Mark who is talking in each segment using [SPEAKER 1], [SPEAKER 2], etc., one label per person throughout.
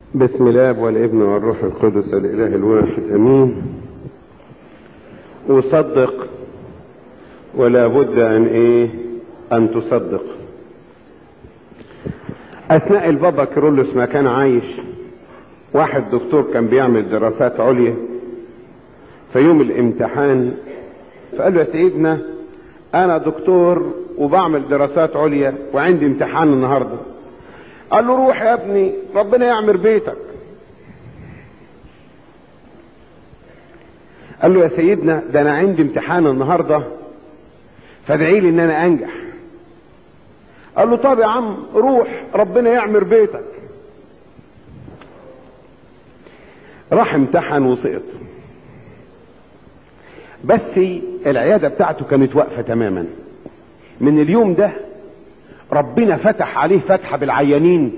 [SPEAKER 1] بسم الله والابن والروح القدس الاله الواحد امين اصدق ولا بد ان ايه ان تصدق اثناء البابا كيرلس ما كان عايش واحد دكتور كان بيعمل دراسات عليا في يوم الامتحان فقال له يا سيدنا انا دكتور وبعمل دراسات عليا وعندي امتحان النهارده قال له روح يا ابني ربنا يعمر بيتك قال له يا سيدنا ده انا عندي امتحان النهارده فادعي لي ان انا انجح قال له طب يا عم روح ربنا يعمر بيتك راح امتحن وسقط بس العيادة بتاعته كانت واقفة تماما من اليوم ده ربنا فتح عليه فتحة بالعيانين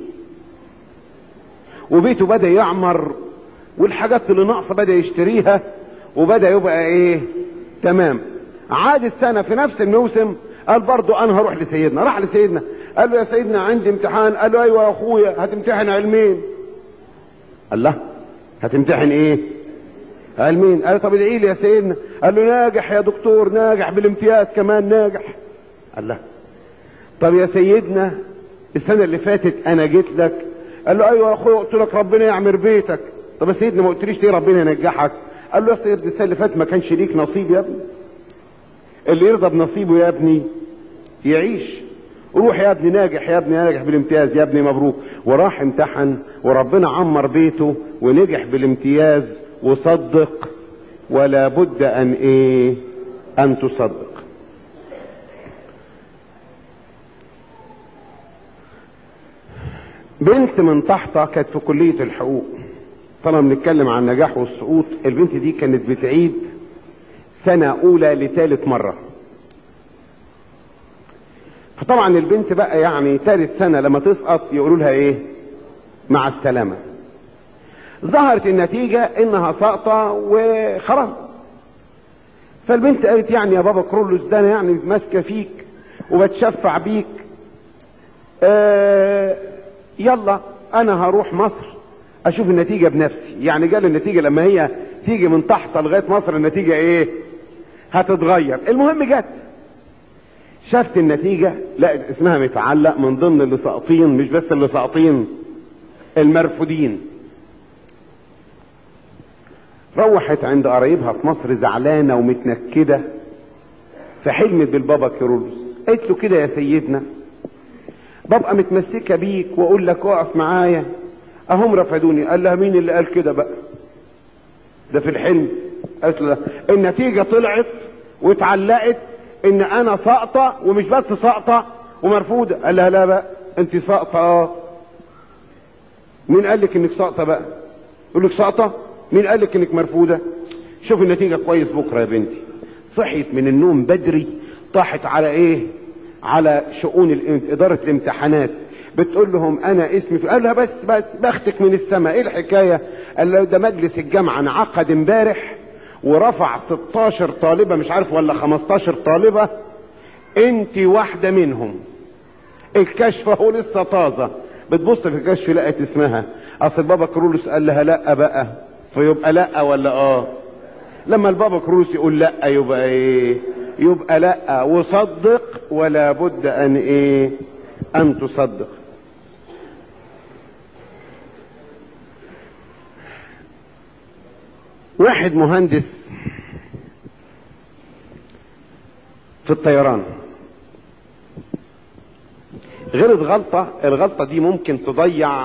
[SPEAKER 1] وبيته بدأ يعمر والحاجات اللي ناقصة بدأ يشتريها وبدأ يبقى ايه تمام عاد السنة في نفس الموسم قال برضو انا هروح لسيدنا راح لسيدنا قال له يا سيدنا عندي امتحان قال له ايوه يا اخويا هتمتحن علمين الله هتمتحن ايه علمين قال له طب ادعي لي يا سيدنا قال له ناجح يا دكتور ناجح بالامتياز كمان ناجح الله طب يا سيدنا السنه اللي فاتت انا جيت لك قال له ايوه يا اخويا قلت لك ربنا يعمر بيتك طب يا سيدنا ما قلتليش ليه ربنا ينجحك قال له يا سيدنا السنه اللي فاتت ما كانش ليك نصيب يا ابني اللي يرضى بنصيبه يا ابني يعيش روح يا ابني ناجح يا ابني ناجح بالامتياز يا ابني مبروك وراح امتحن وربنا عمر بيته ونجح بالامتياز وصدق ولا بد ان ايه ان تصدق بنت من تحتها كانت في كلية الحقوق طالما بنتكلم عن النجاح والسقوط البنت دي كانت بتعيد سنة أولى لثالث مرة فطبعا البنت بقى يعني ثالث سنة لما تسقط يقولوا لها ايه مع السلامة ظهرت النتيجة انها ساقطة وخلاص فالبنت قالت يعني يا بابا كرولوس ده انا يعني ماسكة فيك وبتشفع بيك آه يلا انا هروح مصر اشوف النتيجة بنفسي يعني قال النتيجة لما هي تيجي من تحت لغاية مصر النتيجة ايه هتتغير المهم جت شافت النتيجة لا اسمها متعلق من ضمن اللي ساقطين مش بس اللي ساقطين المرفودين روحت عند قرايبها في مصر زعلانة ومتنكدة فحلمت بالبابا كيرلس قالت له كده يا سيدنا ببقى متمسكة بيك واقول لك اقف معايا اهم رفضوني قال لها مين اللي قال كده بقى ده في الحلم قالت له النتيجة طلعت واتعلقت ان انا ساقطة ومش بس ساقطة ومرفوضة قال لها لا بقى انت ساقطة اه مين قال لك انك ساقطة بقى يقول لك ساقطة مين قال لك انك مرفوضة شوف النتيجة كويس بكرة يا بنتي صحيت من النوم بدري طاحت على ايه على شؤون الام- ادارة الامتحانات بتقول لهم انا اسمي في- قال لها بس بس بختك من السماء ايه الحكاية قال له ده مجلس الجامعة انعقد امبارح ورفع 16 طالبة مش عارف ولا 15 طالبة انت واحدة منهم الكشف اهو لسه طازة بتبص في الكشف لقت اسمها اصل بابا كرولوس قال لها لا بقى فيبقى لا ولا اه لما البابا كرولوس يقول لا يبقى ايه يبقى لا وصدق ولا بد ان ايه ان تصدق واحد مهندس في الطيران غلط غلطة الغلطة دي ممكن تضيع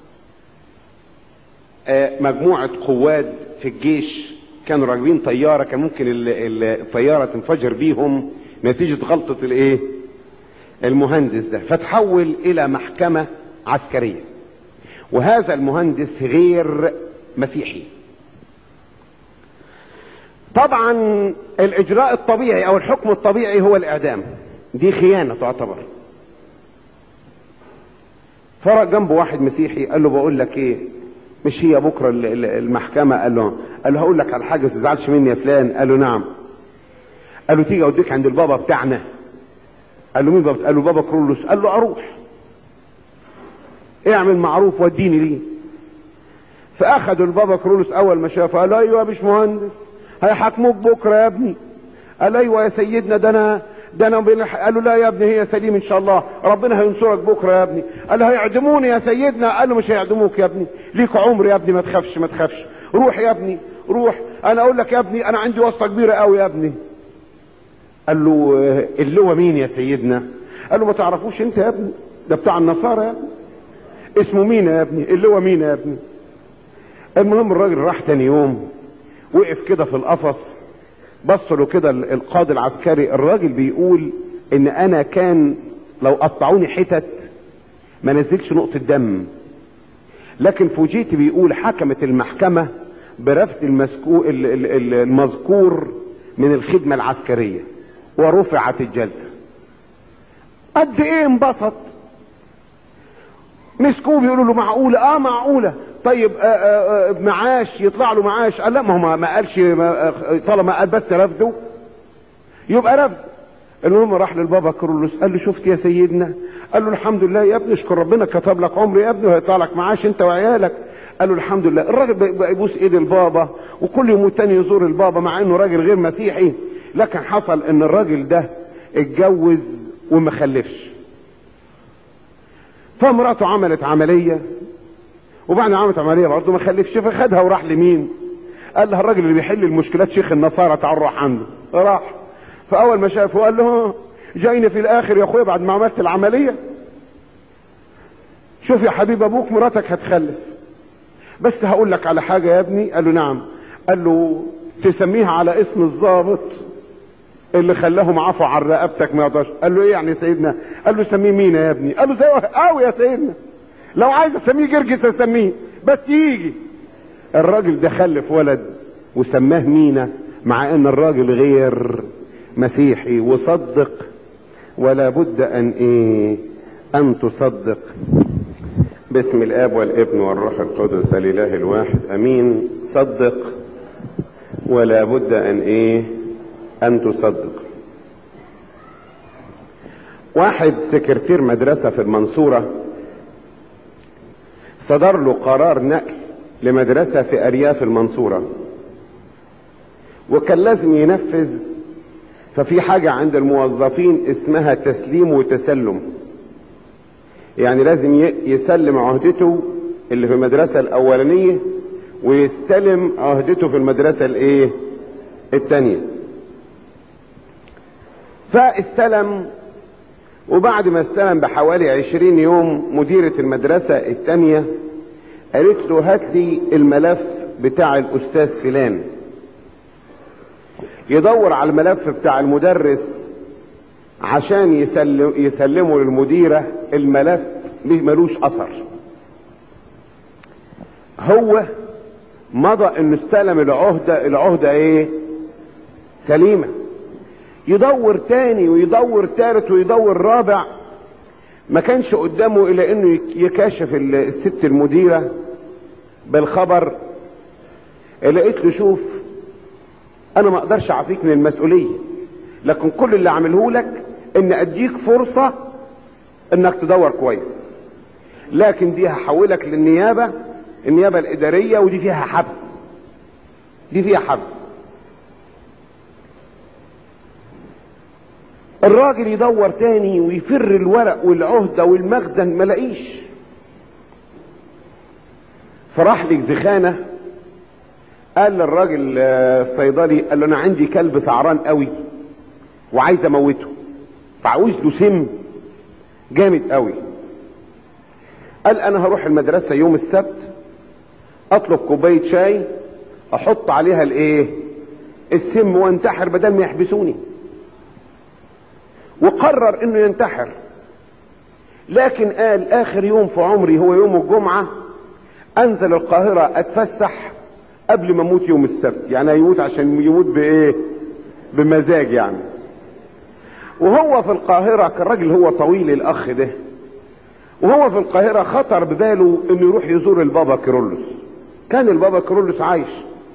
[SPEAKER 1] آه، مجموعة قواد في الجيش كانوا راكبين طيارة كان ممكن ال- ال- الطيارة تنفجر بيهم نتيجة غلطة الايه المهندس ده فتحول الى محكمة عسكرية وهذا المهندس غير مسيحي طبعا الاجراء الطبيعي او الحكم الطبيعي هو الاعدام دي خيانة تعتبر فرق جنبه واحد مسيحي قال له بقول لك ايه مش هي بكره ال- ال- المحكمه قال له قال له هقول لك على حاجه ما تزعلش مني يا فلان قال له نعم قال له تيجي اوديك عند البابا بتاعنا قال له مين بابا قال له بابا كرولوس قال له اروح اعمل معروف وديني ليه فاخدوا البابا كرولوس اول ما شافه قال ايوه يا باشمهندس هيحاكموك بكره يا ابني قال ايوه يا سيدنا ده انا ده انا بين- قالوا لا يا ابني هي سليم ان شاء الله ربنا هينصرك بكره يا ابني قال له هيعدموني يا سيدنا قال له مش هيعدموك يا ابني ليك عمر يا ابني ما تخافش ما تخافش روح يا ابني روح انا اقول لك يا ابني انا عندي واسطه كبيره قوي يا ابني قال له آه، اللي هو مين يا سيدنا قال له ما تعرفوش انت يا ابني ده بتاع النصارى يا ابني اسمه مين يا ابني اللي هو مين يا ابني المهم الراجل راح تاني يوم وقف كده في القفص بص له كده ال- القاضي العسكري الراجل بيقول ان انا كان لو قطعوني حتت ما نزلش نقطة دم لكن فوجئت بيقول حكمت المحكمة برفض المسكو ال- ال- ال- المذكور من الخدمة العسكرية ورفعت الجلسة قد ايه انبسط مسكوه بيقولوا له معقولة اه معقولة طيب آه آه آه معاش يطلع له معاش قال لا ما هو ما- ما قالش ما- آه، طالما قال بس رفضه يبقى رفض المهم راح للبابا كرولوس قال له شفت يا سيدنا قال له الحمد لله يا ابني اشكر ربنا كتب لك عمر يا ابني وهيطلع لك معاش انت وعيالك قال له الحمد لله الراجل بقى بقى يبوس ايد البابا وكل يوم والتاني يزور البابا مع انه راجل غير مسيحي لكن حصل ان الراجل ده اتجوز وما خلفش فمراته عملت عمليه وبعد ما عملت عمليه برضه ما خلفش فخدها وراح لمين؟ قال لها الراجل اللي بيحل المشكلات شيخ النصارى تعال روح عنده راح فاول ما شافه قال له جايني في الاخر يا اخويا بعد ما عملت العمليه شوف يا حبيب ابوك مراتك هتخلف بس هقول لك على حاجه يا ابني قال له نعم قال له تسميها على اسم الضابط اللي خلاهم عفوا عن رقبتك ما يقدرش قال له ايه يعني يا سيدنا قال له سميه مينا يا ابني قال له زي قوي يا سيدنا لو عايز اسميه جرجس اسميه بس يجي الراجل ده خلف ولد وسماه مينا مع ان الراجل غير مسيحي وصدق ولا بد ان ايه ان تصدق باسم الاب والابن والروح القدس الاله الواحد امين صدق ولا بد ان ايه ان تصدق واحد سكرتير مدرسة في المنصورة صدر له قرار نقل لمدرسة في أرياف المنصورة وكان لازم ينفذ ففي حاجة عند الموظفين اسمها تسليم وتسلم يعني لازم ي- يسلم عهدته اللي في المدرسة الأولانية ويستلم عهدته في المدرسة الايه التانية فاستلم وبعد ما استلم بحوالي عشرين يوم مديرة المدرسة التانية قالت له هات لي الملف بتاع الأستاذ فلان يدور على الملف بتاع المدرس عشان يسلم يسلمه للمديرة الملف مش ملوش أثر هو مضى انه استلم العهدة العهدة ايه سليمة يدور تاني ويدور تالت ويدور رابع ما كانش قدامه الا انه يك- يكاشف ال- الست المديرة بالخبر لقيت له شوف انا ما اقدرش اعفيك من المسؤولية لكن كل اللي اعمله لك ان اديك فرصة انك تدور كويس لكن دي هحولك للنيابة النيابة الادارية ودي فيها حبس دي فيها حبس الراجل يدور تاني ويفر الورق والعهدة والمخزن ملاقيش فراح لك زخانة قال للراجل آه، الصيدلي قال له انا عندي كلب سعران قوي وعايز اموته فعاوز له سم جامد قوي قال انا هروح المدرسة يوم السبت اطلب كوباية شاي احط عليها الايه السم وانتحر بدل ما يحبسوني وقرر انه ينتحر لكن قال اخر يوم في عمري هو يوم الجمعة انزل القاهرة اتفسح قبل ما اموت يوم السبت يعني هيموت عشان يموت بايه بمزاج يعني وهو في القاهرة كان راجل هو طويل الاخ ده وهو في القاهرة خطر بباله انه يروح يزور البابا كيرلس كان البابا كيرلس عايش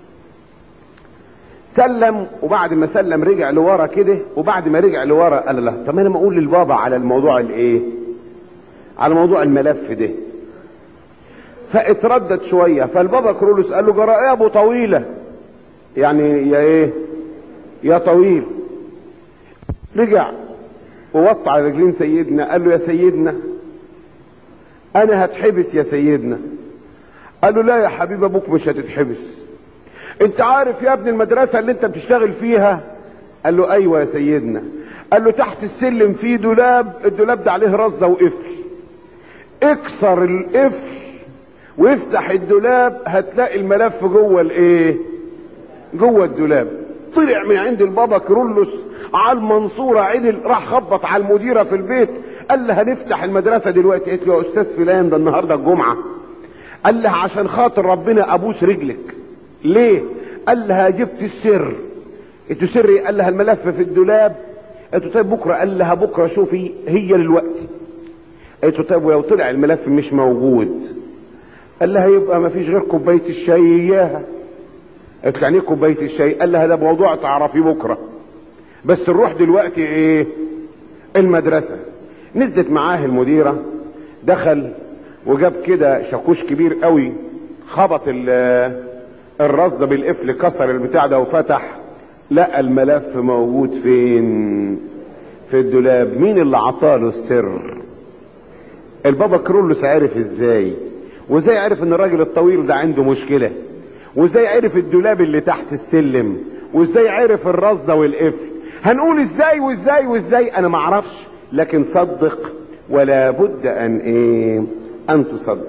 [SPEAKER 1] سلم وبعد ما سلم رجع لورا كده وبعد ما رجع لورا قال له طب انا ما اقول للبابا على الموضوع الايه على موضوع الملف ده فاتردد شوية فالبابا كرولوس قال له جرى ايه يا ابو طويلة يعني يا ايه يا طويل رجع ووطى على رجلين سيدنا قال له يا سيدنا انا هتحبس يا سيدنا قال له لا يا حبيب ابوك مش هتتحبس انت عارف يا ابن المدرسة اللي انت بتشتغل فيها قال له ايوه يا سيدنا قال له تحت السلم في دولاب الدولاب ده عليه رزة وقفل اكسر القفل وافتح الدولاب هتلاقي الملف جوه الايه جوه الدولاب طلع من عند البابا كرولوس على المنصورة عدل راح خبط على المديرة في البيت قال لها هنفتح المدرسة دلوقتي قالت له يا استاذ فلان ده النهاردة الجمعة قال لها عشان خاطر ربنا ابوس رجلك ليه قال لها جبت السر انتوا سر ايه قال لها الملف في الدولاب قالت له طيب بكره قال لها بكره شوفي هي دلوقتي قالت له طيب ولو طلع الملف مش موجود قال لها يبقى ما فيش غير كوبايه الشاي اياها قالت له يعني ايه كوبايه الشاي قال لها ده موضوع تعرفيه بكره بس نروح دلوقتي ايه المدرسه نزلت معاه المديره دخل وجاب كده شاكوش كبير قوي خبط الرصد بالقفل كسر البتاع ده وفتح لقى الملف موجود فين في الدولاب مين اللي عطاله السر البابا كرولوس عرف ازاي وازاي عرف ان الراجل الطويل ده عنده مشكله وازاي عرف الدولاب اللي تحت السلم وازاي عرف الرصده والقفل هنقول ازاي وازاي وازاي انا معرفش لكن صدق ولا بد ان ايه ان تصدق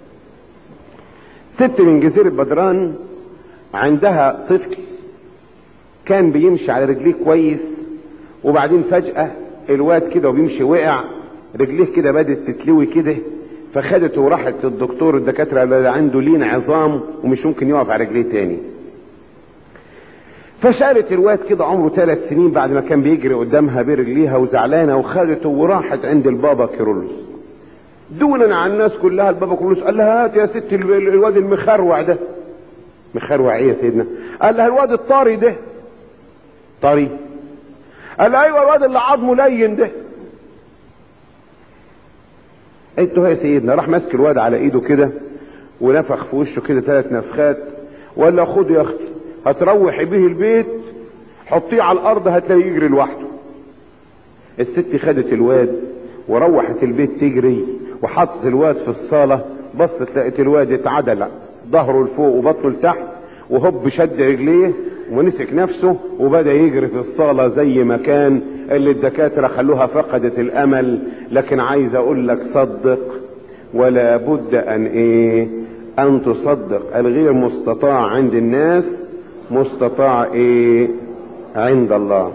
[SPEAKER 1] ست من جزيرة بدران عندها طفل كان بيمشي على رجليه كويس وبعدين فجأة الواد كده وبيمشي وقع رجليه كده بدت تتلوي كده فخدته وراحت للدكتور الدكاترة اللي عنده لين عظام ومش ممكن يقف على رجليه تاني فشالت الواد كده عمره ثلاث سنين بعد ما كان بيجري قدامها برجليها وزعلانه وخدته وراحت عند البابا كيرلس دونا عن الناس كلها البابا كيرلس قال لها هات يا ست الواد المخروع ده مخروع ايه يا سيدنا قال لها الواد الطري ده طري قال لها ايوه الواد اللي عظمه لين ده قلت له يا سيدنا راح ماسك الواد على ايده كده ونفخ في وشه كده ثلاث نفخات وقال له خد يا اختي هتروحي به البيت حطيه على الارض هتلاقيه يجري لوحده الست خدت الواد وروحت البيت تجري وحطت الواد في الصاله بصت لقيت الواد اتعدل ظهره لفوق وبطنه لتحت وهوب شد رجليه ومسك نفسه وبدا يجري في الصاله زي ما كان اللي الدكاتره خلوها فقدت الامل لكن عايز اقول لك صدق ولا بد ان ايه ان تصدق الغير مستطاع عند الناس مستطاع ايه عند الله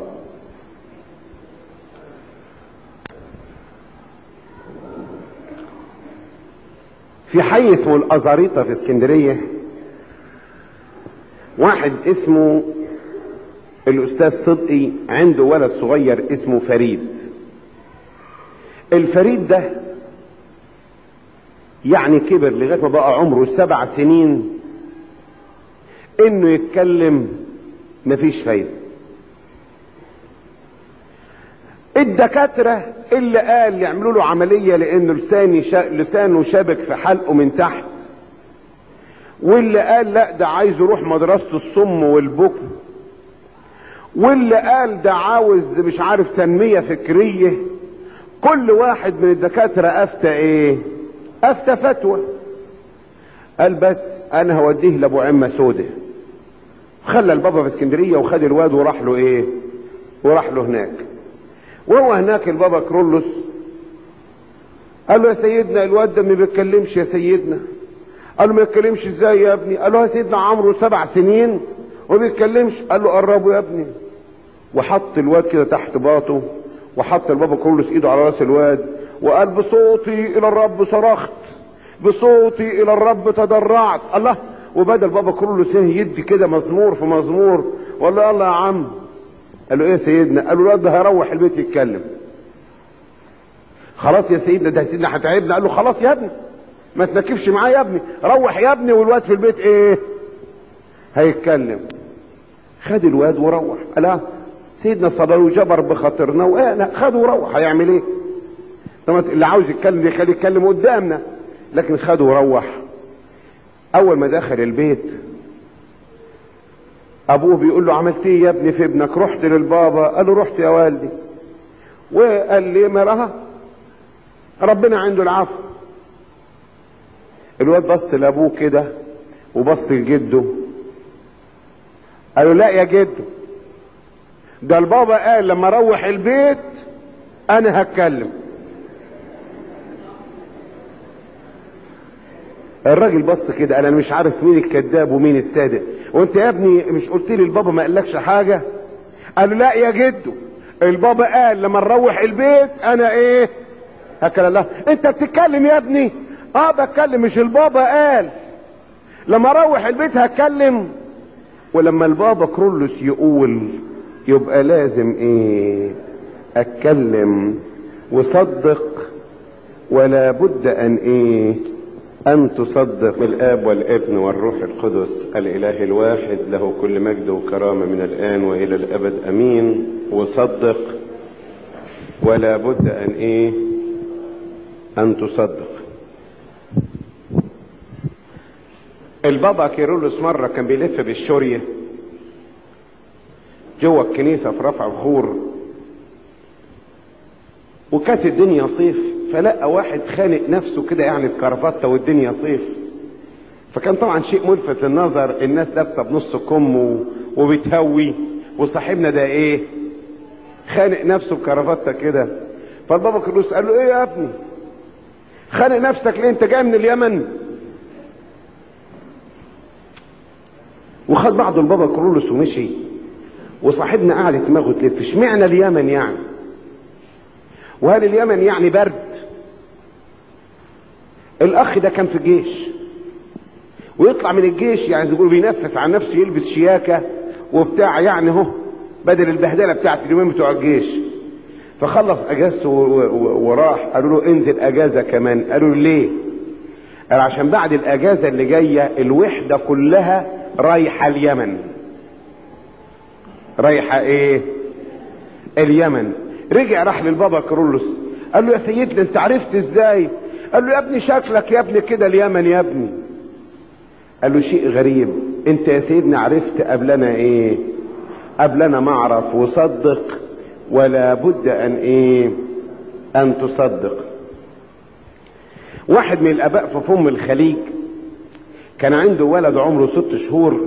[SPEAKER 1] في حي اسمه الازاريطه في اسكندريه واحد اسمه الاستاذ صدقي عنده ولد صغير اسمه فريد الفريد ده يعني كبر لغايه ما بقى عمره سبع سنين انه يتكلم مفيش فايده الدكاترة اللي قال يعملوا له عملية لانه لساني شا... لسانه شابك في حلقه من تحت واللي قال لا ده عايز يروح مدرسة الصم والبكم واللي قال ده عاوز مش عارف تنمية فكرية كل واحد من الدكاترة افتى ايه افتى فتوى قال بس انا هوديه لابو عمة سودة خلى البابا في اسكندرية وخد الواد وراح له ايه وراح له هناك وهو هناك البابا كرولوس قال له يا سيدنا الواد ده ما بيتكلمش يا سيدنا قال له ما يتكلمش ازاي يا ابني قال له يا سيدنا عمره سبع سنين وما بيتكلمش قال له قربه يا ابني وحط الواد كده تحت باطه وحط البابا كرولوس ايده على راس الواد وقال بصوتي الى الرب صرخت بصوتي الى الرب تضرعت الله وبدا البابا كرولوس يدي كده مزمور في مزمور وقال له يلا يا عم قال له ايه يا سيدنا قال له الواد ده هيروح البيت يتكلم خلاص يا سيدنا ده يا سيدنا هتعبنا قال له خلاص يا ابني ما تنكفش معاه يا ابني روح يا ابني والواد في البيت ايه هيتكلم خد الواد وروح قال سيدنا صلى له جبر بخاطرنا وايه لا خده وروح هيعمل ايه طبعا اللي عاوز يتكلم يخليه يتكلم قدامنا لكن خده وروح اول ما دخل البيت ابوه بيقول له عملت ايه يا ابني في ابنك رحت للبابا قال له رحت يا والدي وقال لي مرها ربنا عنده العفو الواد بص لابوه كده وبص لجده قال له لا يا جدو ده البابا قال لما اروح البيت انا هتكلم الراجل بص كده انا مش عارف مين الكذاب ومين الصادق وانت يا ابني مش قلت لي البابا ما قالكش حاجه قال له لا يا جدو البابا قال لما نروح البيت انا ايه هكذا الله انت بتتكلم يا ابني اه بتكلم مش البابا قال لما اروح البيت هتكلم ولما البابا كرولوس يقول يبقى لازم ايه اتكلم وصدق ولا بد ان ايه ان تصدق الاب والابن والروح القدس الاله الواحد له كل مجد وكرامه من الان والى الابد امين وصدق ولا بد ان ايه ان تصدق البابا كيرلس مرة كان بيلف بالشورية جوه الكنيسة في رفع بخور وكانت الدنيا صيف فلقى واحد خانق نفسه كده يعني بكرافته والدنيا صيف فكان طبعا شيء ملفت للنظر الناس لابسه بنص كم وبتهوي وصاحبنا ده ايه خانق نفسه بكرافته كده فالبابا كيرلس قال له ايه يا ابني خانق نفسك ليه انت جاي من اليمن وخد بعض البابا كرولوس ومشي وصاحبنا قعد دماغه تلف اشمعنى اليمن يعني وهل اليمن يعني برد الاخ ده كان في الجيش ويطلع من الجيش يعني يقول بينفس عن نفسه يلبس شياكه وبتاع يعني اهو بدل البهدله بتاعت اليومين بتوع الجيش فخلص اجازته وراح قالوا له انزل اجازه كمان قالوا له ليه قال عشان بعد الاجازه اللي جايه الوحده كلها رايحه اليمن رايحه ايه اليمن رجع راح للبابا كرولوس قال له يا سيدنا انت عرفت ازاي قال له يا ابني شكلك يا ابني كده اليمن يا ابني قال له شيء غريب انت يا سيدنا عرفت قبلنا ايه قبلنا معرف وصدق ولا بد ان ايه ان تصدق واحد من الاباء في فم الخليج كان عنده ولد عمره ست شهور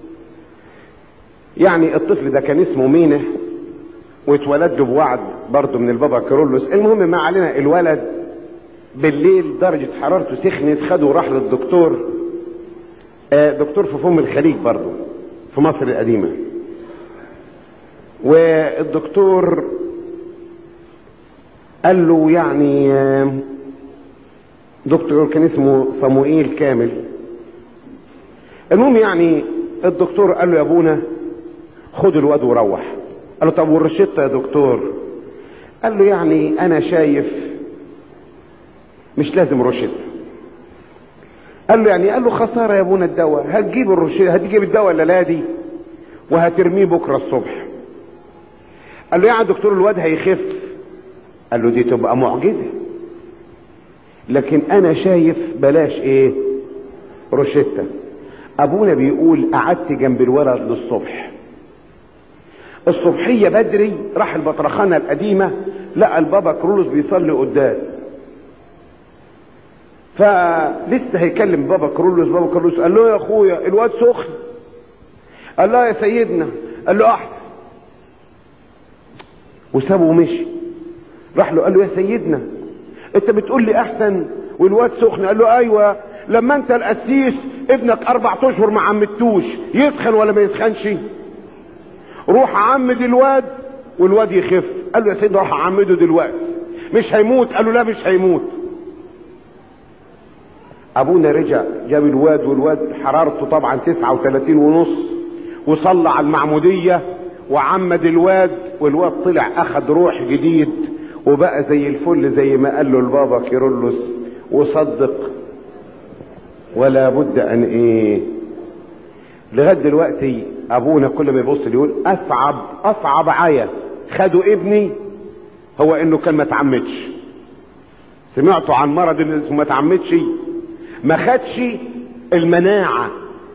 [SPEAKER 1] يعني الطفل ده كان اسمه مينه واتولد له بوعد برضه من البابا كيرلس المهم ما علينا الولد بالليل درجة حرارته سخنت خده وراح للدكتور آه دكتور في فم الخليج برضه في مصر القديمة والدكتور قال له يعني آه دكتور كان اسمه صموئيل كامل المهم يعني الدكتور قال له يا ابونا خد الواد وروح قال له طب والروشته يا دكتور قال له يعني انا شايف مش لازم روشته قال له يعني قال له خساره يا ابونا الدواء هتجيب الروشته هتجيب الدواء الليله دي وهترميه بكره الصبح قال له يعني دكتور الواد هيخف قال له دي تبقى معجزه لكن انا شايف بلاش ايه روشته ابونا بيقول قعدت جنب الولد للصبح الصبحيه بدري راح البطرخانه القديمه لقى البابا كرولوس بيصلي قداس فلسه هيكلم بابا كرولوس بابا كرولوس قال له يا اخويا الواد سخن قال له يا سيدنا قال له احسن وسابه ومشي راح له قال له يا سيدنا انت بتقول لي احسن والواد سخن قال له ايوه لما انت القسيس ابنك اربع اشهر ما عمدتوش يسخن ولا ما يسخنش روح عمد الواد والواد يخف قال له يا سيدنا روح عمده دلوقتي مش هيموت قال له لا مش هيموت ابونا رجع جاب الواد والواد حرارته طبعا 39 ونص وصلى على المعمودية وعمد الواد والواد طلع اخد روح جديد وبقى زي الفل زي ما قال له البابا كيرلس وصدق ولا بد ان ايه لغايه دلوقتي ابونا كل ما يبص يقول اصعب اصعب عيا خدوا ابني هو انه كان ما تعمدش سمعتوا عن مرض اللي ما تعمدش ما خدش المناعة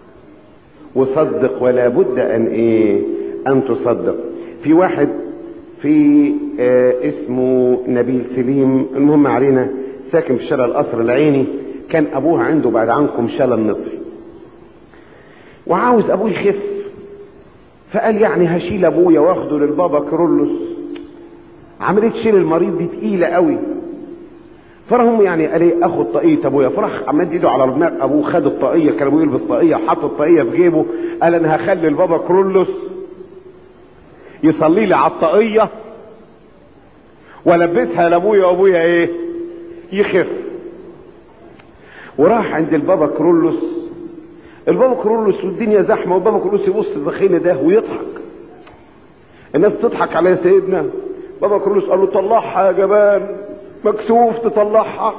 [SPEAKER 1] وصدق ولا بد ان ايه ان تصدق في واحد في آه اسمه نبيل سليم المهم علينا ساكن في شارع القصر العيني كان ابوه عنده بعد عنكم شلل نصفي وعاوز ابوه يخف فقال يعني هشيل ابويا واخده للبابا كرولوس عمليه شيل المريض دي تقيله قوي فراهم يعني قال ايه اخد طاقيه ابويا فراح عمد ايده على دماغ ابوه خد الطاقيه كان ابوه يلبس طاقيه حط الطاقيه في جيبه قال انا هخلي البابا كرولوس يصلي لي على الطاقيه والبسها لابويا وابويا ايه يخف وراح عند البابا كرولوس البابا كرولوس والدنيا زحمه والبابا كرولوس يبص الزخينه ده ويضحك الناس تضحك على سيدنا بابا كرولوس قال له طلعها يا جبان مكسوف تطلعها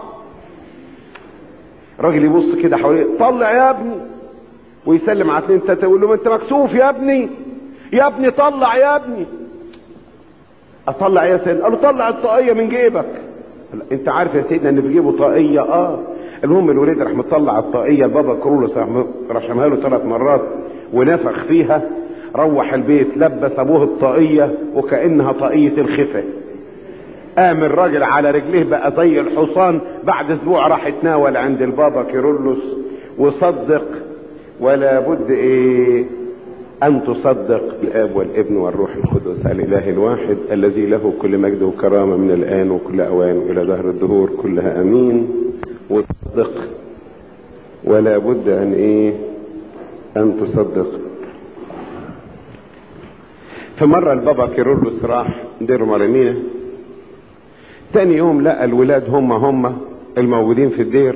[SPEAKER 1] الراجل يبص كده حواليه طلع يا ابني ويسلم على اتنين تلاته يقول له انت مكسوف يا ابني يا ابني طلع يا ابني اطلع يا سيدنا قال له طلع الطاقيه من جيبك انت عارف يا سيدنا ان في جيبه طاقيه اه المهم الوليد راح مطلع الطاقيه بابا كرولوس راح رشمها له ثلاث مرات ونفخ فيها روح البيت لبس ابوه الطاقيه وكانها طاقيه الخفه قام الراجل على رجليه بقى زي الحصان بعد اسبوع راح يتناول عند البابا كيرلس وصدق ولا بد ايه ان تصدق الاب والابن والروح القدس الاله الواحد الذي له كل مجد وكرامه من الان وكل اوان والى دهر الدهور كلها امين وتصدق ولا بد ان ايه ان تصدق فمرة البابا كيرلس راح دير مريمينا تاني يوم لقى الولاد هم هم الموجودين في الدير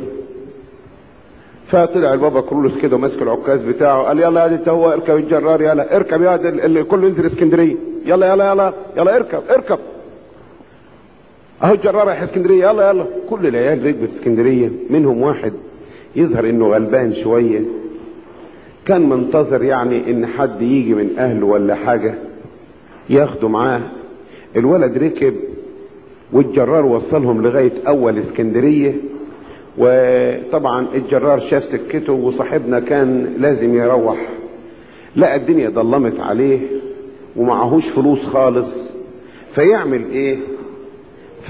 [SPEAKER 1] فطلع البابا كرولوس كده ماسك العكاز بتاعه قال يلا يا انت هو اركب الجرار يلا اركب يا اللي كله ينزل اسكندريه يلا يلا يلا يلا اركب اركب اهو الجرار رايح اسكندريه يلا يلا كل العيال ركبت اسكندريه منهم واحد يظهر انه غلبان شويه كان منتظر يعني ان حد يجي من اهله ولا حاجه ياخده معاه الولد ركب والجرار وصلهم لغاية أول اسكندرية وطبعا الجرار شاف سكته وصاحبنا كان لازم يروح لقى الدنيا ضلمت عليه ومعهوش فلوس خالص فيعمل ايه ف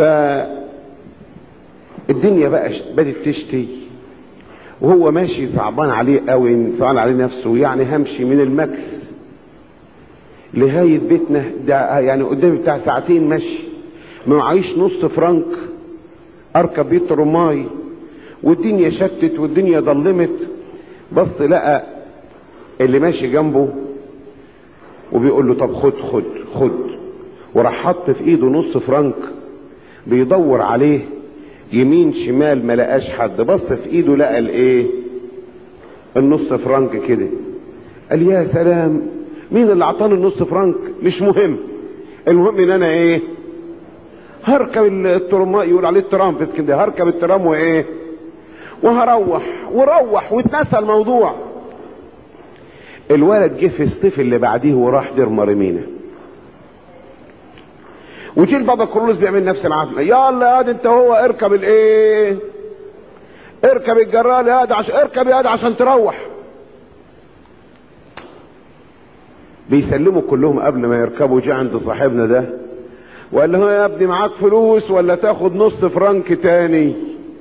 [SPEAKER 1] الدنيا بقى بدت تشتي وهو ماشي صعبان عليه قوي صعبان عليه نفسه يعني همشي من المكس لغاية بيتنا ده يعني قدامي بتاع ساعتين مشي ما معيش نص فرنك اركب بيت رماي والدنيا شتت والدنيا ضلمت بص لقى اللي ماشي جنبه وبيقول له طب خد خد خد وراح حط في ايده نص فرنك بيدور عليه يمين شمال ما لقاش حد بص في ايده لقى الايه النص فرنك كده قال يا سلام مين اللي عطاني النص فرنك مش مهم المهم ان انا ايه هركب الترام يقول عليه الترام في اسكندريه هركب الترام وايه وهروح وروح واتنسى الموضوع الولد جه في الصيف اللي بعديه وراح دير مريمينا وجي البابا كرولوس بيعمل نفس العزمه يلا يا انت هو اركب الايه اركب الجرال يا ده عشان اركب يا ده عشان تروح بيسلموا كلهم قبل ما يركبوا جه عند صاحبنا ده وقال له يا ابني معاك فلوس ولا تاخد نص فرنك تاني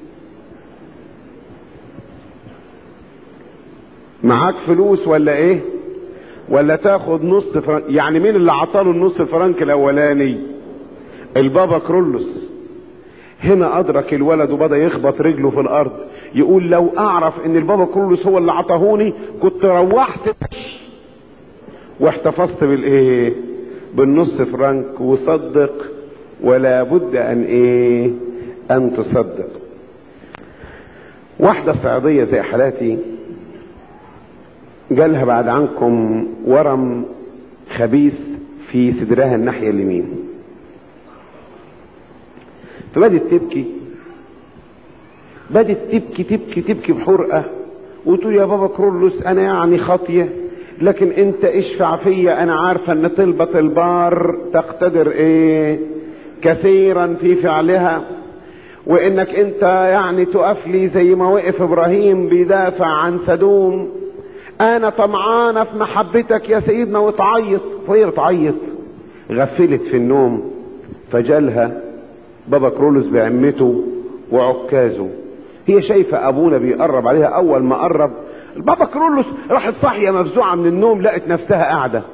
[SPEAKER 1] معاك فلوس ولا ايه ولا تاخد نص فرنك يعني مين اللي عطاله النص فرنك الاولاني البابا كرولوس هنا ادرك الولد وبدا يخبط رجله في الارض يقول لو اعرف ان البابا كرولوس هو اللي عطاهوني كنت روحت واحتفظت بالايه بالنص فرنك وصدق ولا بد ان ايه ان تصدق واحدة صعيدية زي حالاتي جالها بعد عنكم ورم خبيث في صدرها الناحية اليمين فبدت تبكي بدت تبكي تبكي تبكي بحرقة وتقول يا بابا كرولوس انا يعني خاطيه لكن انت اشفع فيا انا عارفة ان طلبة البار تقتدر ايه كثيرا في فعلها وانك انت يعني تقف لي زي ما وقف ابراهيم بيدافع عن سدوم انا طمعانة في محبتك يا سيدنا وتعيط فهي تعيط غفلت في النوم فجالها بابا كرولوس بعمته وعكازه هي شايفة ابونا بيقرب عليها اول ما قرب البابا كرولوس راحت صاحية مفزوعة من النوم لقت نفسها قاعدة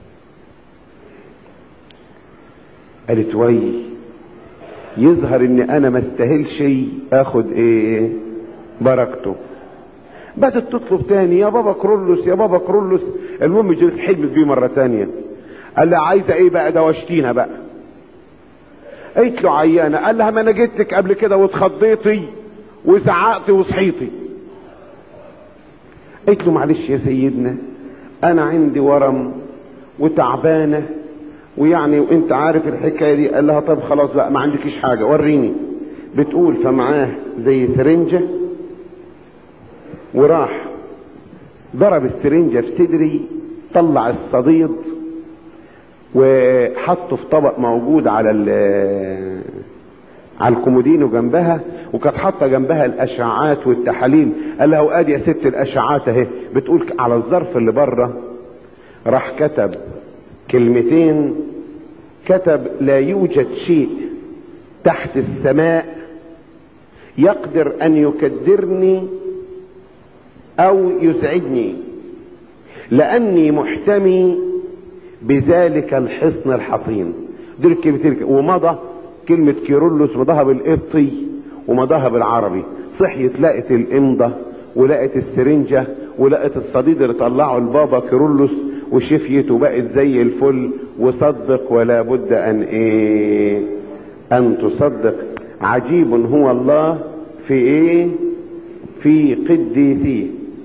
[SPEAKER 1] قالت وي يظهر ان انا ما استاهلش اخد ايه بركته بدت تطلب تاني يا بابا كرولوس يا بابا كرولوس المهم جلس حلمت بيه مرة تانية قال لها عايزة ايه بقى دوشتينا بقى قالت له عيانة قال لها ما انا جيت لك قبل كده واتخضيتي وزعقتي وصحيتي قالت له معلش يا سيدنا انا عندي ورم وتعبانة ويعني وانت عارف الحكاية دي قال لها طب خلاص بقى ما عندكيش حاجة وريني بتقول فمعاه زي سرنجة وراح ضرب السرنجة في صدري طلع الصديد وحطه في طبق موجود على على الكومودينو جنبها وكانت حاطه جنبها الاشعاعات والتحاليل قال لها وادي يا ست الاشعاعات اهي بتقول على الظرف اللي بره راح كتب كلمتين كتب لا يوجد شيء تحت السماء يقدر ان يكدرني او يسعدني لاني محتمي بذلك الحصن الحصين دول الكلمتين ومضى كلمة كيرلس مضاها بالقبطي ومضاها بالعربي صحيت لقت الامضة ولقت السرنجة ولقت الصديد اللي طلعه البابا كيرلس وشفيت وبقت زي الفل وصدق ولا بد ان ايه ان تصدق عجيب هو الله في ايه في قديسيه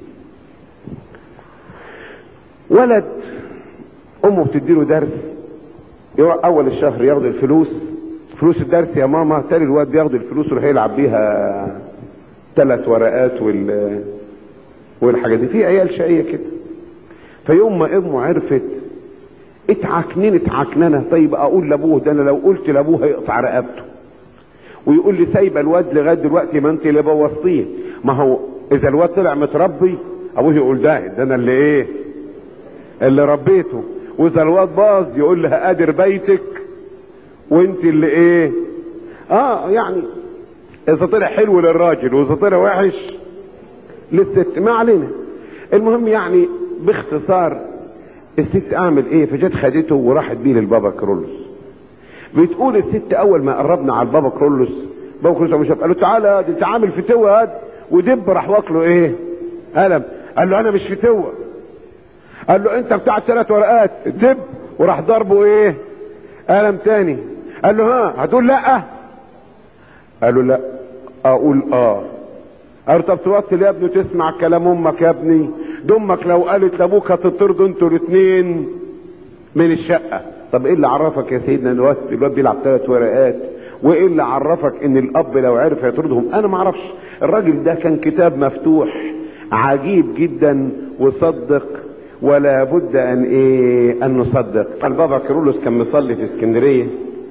[SPEAKER 1] ولد امه بتديله درس اول الشهر ياخد الفلوس فلوس الدرس يا ماما تاني الواد بياخد الفلوس ويروح يلعب بيها ثلاث ورقات وال والحاجات دي في عيال شقيه كده فيوم ما امه عرفت اتعكنين اتعكننه طيب اقول لابوه ده انا لو قلت لابوه هيقطع رقبته ويقول لي سايبه الواد لغايه دلوقتي ما انت اللي بوظتيه ما هو اذا الواد طلع متربي ابوه يقول ده ده انا اللي ايه اللي ربيته واذا الواد باظ يقول لها قادر بيتك وانت اللي ايه اه يعني اذا طلع حلو للراجل واذا طلع وحش للست ما علينا المهم يعني باختصار الست اعمل ايه فجت خدته وراحت بيه للبابا كرولوس بتقول الست اول ما قربنا على البابا كرولوس بابا كرولوس مش قال له تعالى انت عامل فتوه هاد ودب راح واكله ايه قلم قال له انا مش فتوه قال له انت بتاع ثلاث ورقات دب وراح ضربه ايه قلم تاني قال له ها هتقول لا قال له لا اقول اه قال له طب توصل يا ابني تسمع كلام امك يا ابني ده امك لو قالت لابوك هتطردوا انتوا الاثنين من الشقه طب ايه اللي عرفك يا سيدنا ان الواد الواد بيلعب ثلاث ورقات وايه اللي عرفك ان الاب لو عرف هيطردهم انا ما اعرفش الراجل ده كان كتاب مفتوح عجيب جدا وصدق ولا بد ان ايه ان نصدق البابا كيرلس كان مصلي في اسكندريه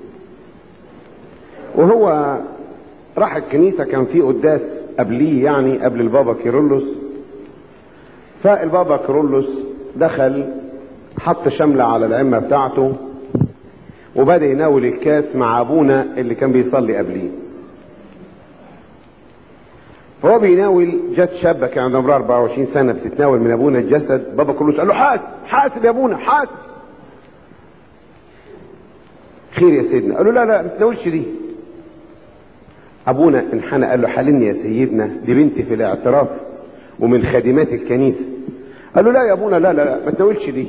[SPEAKER 1] وهو راح الكنيسة كان في قداس قبليه يعني قبل البابا كيرلس فالبابا كيرلس دخل حط شملة على العمة بتاعته وبدأ يناول الكاس مع أبونا اللي كان بيصلي قبليه فهو بيناول جت شابة كان عندها عمرها 24 سنة بتتناول من أبونا الجسد بابا كيرلس قال له حاسب حاسب يا أبونا حاسب خير يا سيدنا قال له لا لا ما تناولش دي ابونا انحنى قال له حللني يا سيدنا دي بنتي في الاعتراف ومن خادمات الكنيسه قال له لا يا ابونا لا لا لا ما تناولش دي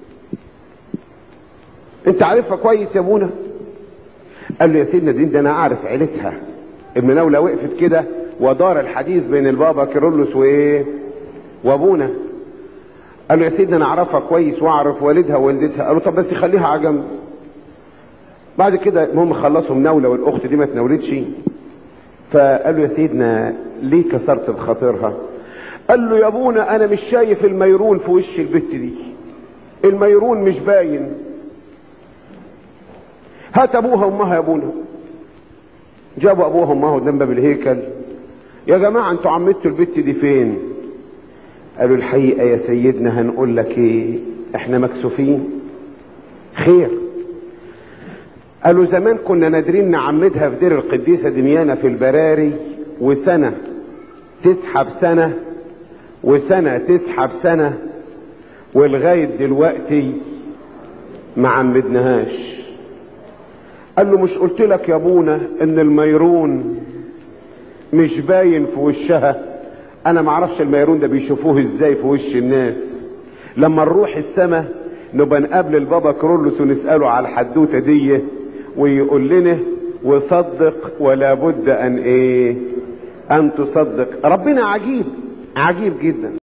[SPEAKER 1] انت عارفها كويس يا ابونا قال له يا سيدنا دي ده انا اعرف عيلتها المناوله وقفت كده ودار الحديث بين البابا كيرلس وايه وابونا قال له يا سيدنا انا اعرفها كويس واعرف والدها ووالدتها قال له طب بس خليها على جنب بعد كده المهم خلصوا مناوله والاخت دي ما تناولتش فقال له يا سيدنا ليه كسرت بخاطرها قال له يا ابونا انا مش شايف الميرون في وش البت دي الميرون مش باين هات ابوها وامها يا ابونا جابوا ابوهم ما هو قدام باب الهيكل يا جماعه انتوا عمتوا البت دي فين قالوا الحقيقه يا سيدنا هنقول لك ايه احنا مكسوفين خير قالوا زمان كنا نادرين نعمدها في دير القديسه دميانه في البراري وسنه تسحب سنه وسنه تسحب سنه ولغايه دلوقتي ما عمدناهاش قال له مش قلت لك يا ابونا ان الميرون مش باين في وشها انا معرفش الميرون ده بيشوفوه ازاي في وش الناس لما نروح السما نبقى نقابل البابا كرولوس ونساله على الحدوته دي ويقول لنا وصدق ولا بد ان ايه ان تصدق ربنا عجيب عجيب جدا